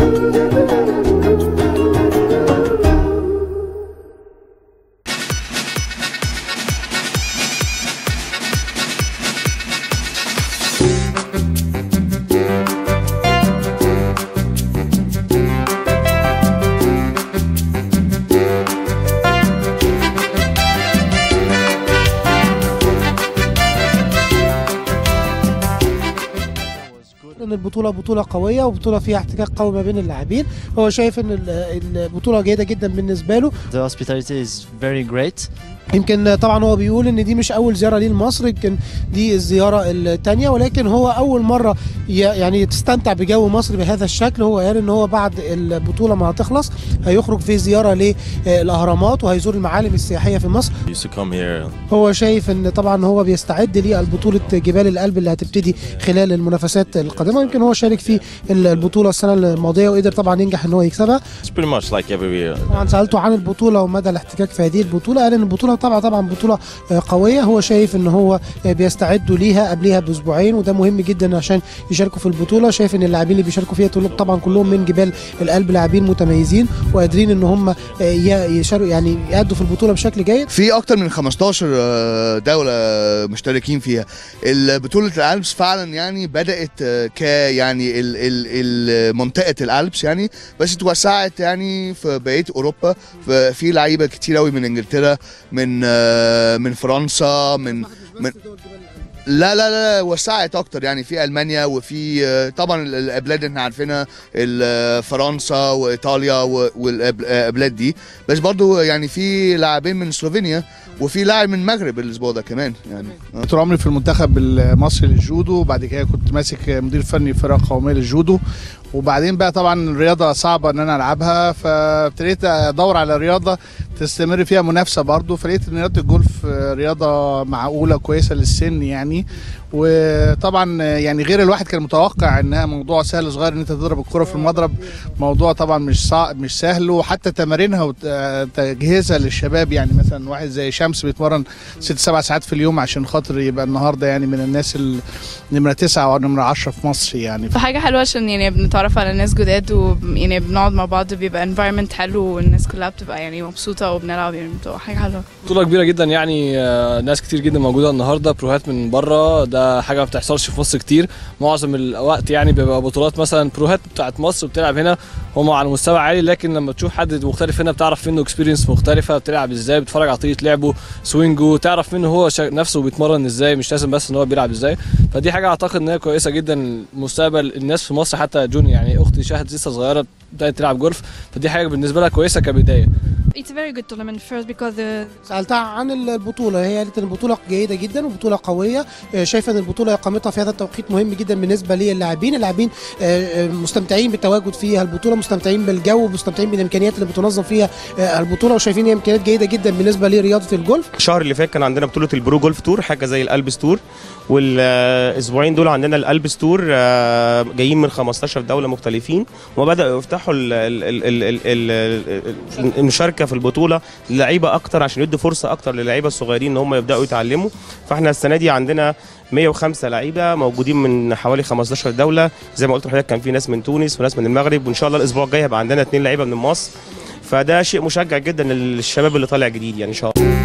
ان البطوله بطوله قويه وبطوله فيها احتكاك قوي ما بين اللاعبين هو شايف ان ال- البطوله جيده جدا بالنسبه له The hospitality is very great. يمكن طبعا هو بيقول ان دي مش اول زياره ليه لمصر يمكن دي الزياره الثانيه ولكن هو اول مره ي- يعني تستمتع بجو مصر بهذا الشكل هو قال ان هو بعد البطوله ما هتخلص هيخرج في زياره للاهرامات وهيزور المعالم السياحيه في مصر used to come here هو شايف ان طبعا هو بيستعد للبطوله جبال الألب اللي هتبتدي خلال المنافسات القادمه يمكن هو شارك في البطوله السنه الماضيه وقدر طبعا ينجح ان هو يكسبها it's pretty much like every year طبعا سالته عن البطوله ومدى الاحتكاك في هذه البطوله قال ان البطوله طبعا طبعا بطوله آه، قويه هو شايف ان هو آه، بيستعدوا ليها قبلها باسبوعين وده مهم جدا عشان يشاركوا في البطوله شايف ان اللاعبين اللي بيشاركوا فيها طول- طبعا كلهم من جبال القلب لاعبين متميزين وقادرين ان هم آه، ي- يشاركوا يعني يأدوا في البطوله بشكل جيد في اكتر من 15 آه، دولة مشتركين فيها بطولة الألبس فعلا يعني بدأت آه، ك يعني ال- ال- ال- منطقة الألبس يعني بس اتوسعت يعني في بقية أوروبا ف- في لعيبة كتير أوي من إنجلترا من آه، من فرنسا من من لا لا لا وسعت اكتر يعني في المانيا وفي آه، طبعا ال- البلاد اللي احنا عارفينها ال- فرنسا وايطاليا و- والبلاد دي بس برضو يعني في لاعبين من سلوفينيا وفي لاعب من المغرب الاسبوع ده كمان يعني آه. طول عمري في المنتخب المصري للجودو وبعد كده كنت ماسك مدير فني فرقه قوميه للجودو وبعدين بقى طبعا الرياضه صعبه ان انا العبها فابتديت ادور على رياضه تستمر فيها منافسه برضه فلقيت ان رياضه الجولف رياضه معقوله كويسه للسن يعني وطبعا يعني غير الواحد كان متوقع انها موضوع سهل صغير ان انت تضرب الكره في المضرب موضوع طبعا مش صعب مش سهل وحتى تمارينها وتجهيزها للشباب يعني مثلا واحد زي شمس بيتمرن ست سبع ساعات في اليوم عشان خاطر يبقى النهارده يعني من الناس ال- نمره تسعه او نمره عشرة في مصر يعني فحاجة حلوة عشان يعني بنتعرف على ناس جداد ويعني بنقعد مع بعض بيبقى environment حلو والناس كلها بتبقى يعني مبسوطة وبنلعب يعني بتبقى حاجة حلوة بطولة كبيرة جدا يعني آه، ناس كتير جدا موجودة النهاردة بروهات من بره ده حاجة ما بتحصلش في مصر كتير معظم الوقت يعني بيبقى بطولات مثلا بروهات بتاعت مصر بتلعب هنا هم على مستوى عالي لكن لما تشوف حد مختلف هنا بتعرف منه اكسبيرينس مختلفة بتلعب ازاي بتتفرج على طريقة لعبه سوينجو تعرف منه هو شا- نفسه بيتمرن ازاي مش لازم بس ان هو بيلعب ازاي فدي حاجة اعتقد ان هي كويسة جدا مستقبل الناس في مصر حتى جوني يعني اختي شاهد لسه صغيرة بدأت تلعب جولف فدي حاجة بالنسبة لها كويسة كبداية It's a very good tournament first because the سالتها عن البطوله هي قالت ان البطوله جيده جدا وبطوله قويه آه، شايفه ان البطوله اقامتها في هذا التوقيت مهم جدا بالنسبه للاعبين اللاعبين آه، آه، مستمتعين بالتواجد فيها البطوله مستمتعين بالجو مستمتعين بالامكانيات اللي بتنظم فيها آه، البطوله وشايفين هي امكانيات جيده جدا بالنسبه لرياضه الجولف الشهر اللي فات كان عندنا بطوله البرو جولف تور حاجه زي الالبس تور والاسبوعين دول عندنا الالبس تور آه، جايين من 15 دوله مختلفين وبداوا يفتحوا ال- ال- ال- ال- ال- ال- ال- المشاركه في البطوله للعيبه اكتر عشان يدوا فرصه اكتر للعيبه الصغيرين ان هم يبداوا يتعلموا فاحنا السنه دي عندنا 105 لعيبه موجودين من حوالي 15 دوله زي ما قلت لحضرتك كان في ناس من تونس وناس من المغرب وان شاء الله الاسبوع الجاي هيبقى عندنا اثنين لعيبه من مصر فده شيء مشجع جدا للشباب اللي طالع جديد يعني ان شاء الله